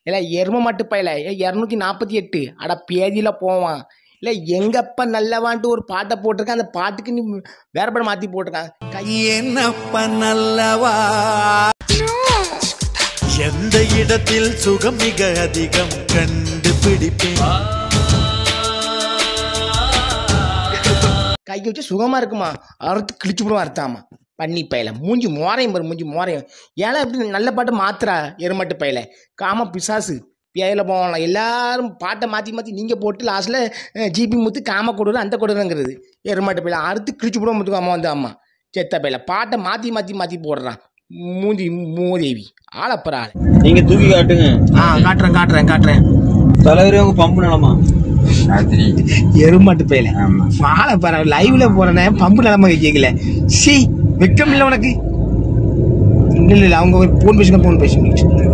இல்லை எரும மாட்டு பையில இரநூத்தி நாற்பத்தி எட்டு அட பேதியில் போவான் இல்லை எங்கப்பா நல்லவான்ட்டு ஒரு பாட்டை போட்டிருக்கேன் அந்த பாட்டுக்கு நீ வேற படம் மாற்றி போட்டிருக்கான் கை என்னப்ப நல்லவா எந்த இடத்தில் சுகம் மிக அதிகம் கண்டுபிடிப்பேன் கை வச்சு சுகமாக இருக்குமா அறுத்து கிழிச்சு விடுவோம் அறுத்தாமா பண்ணி பையில மூஞ்சி மோரையும் பாரு மூஞ்சி மோரையும் ஏன்னா எப்படி நல்ல பாட்டு மாத்திரா எருமட்டு பையில காம பிசாசு பேயில போகலாம் எல்லாரும் பாட்டை மாற்றி மாற்றி நீங்கள் போட்டு லாஸ்ட்டில் ஜிபி முத்து காம கொடுற அந்த கொடுறங்கிறது எருமாட்டு பையில அறுத்து கிழிச்சு விடுவோம் முத்துக்கு அம்மா வந்து அம்மா செத்த பையில பாட்டை மாற்றி மாற்றி மாற்றி போடுறான் மூஞ்சி மூதேவி ஆளப்புற ஆள் நீங்க தூக்கி காட்டுங்க ஆ காட்டுறேன் காட்டுறேன் காட்டுறேன் தலைவரே உங்க பம்பு நிலமா ராத்திரி எருமாட்டு பையில ஆமா வாழை பாரு லைவ்ல போறேனே பம்பு நிலம கேட்கல சி வெக்கம் இல்லை உனக்கு இல்ல இல்ல அவங்க போன் பேசுங்க போன் பேசுங்க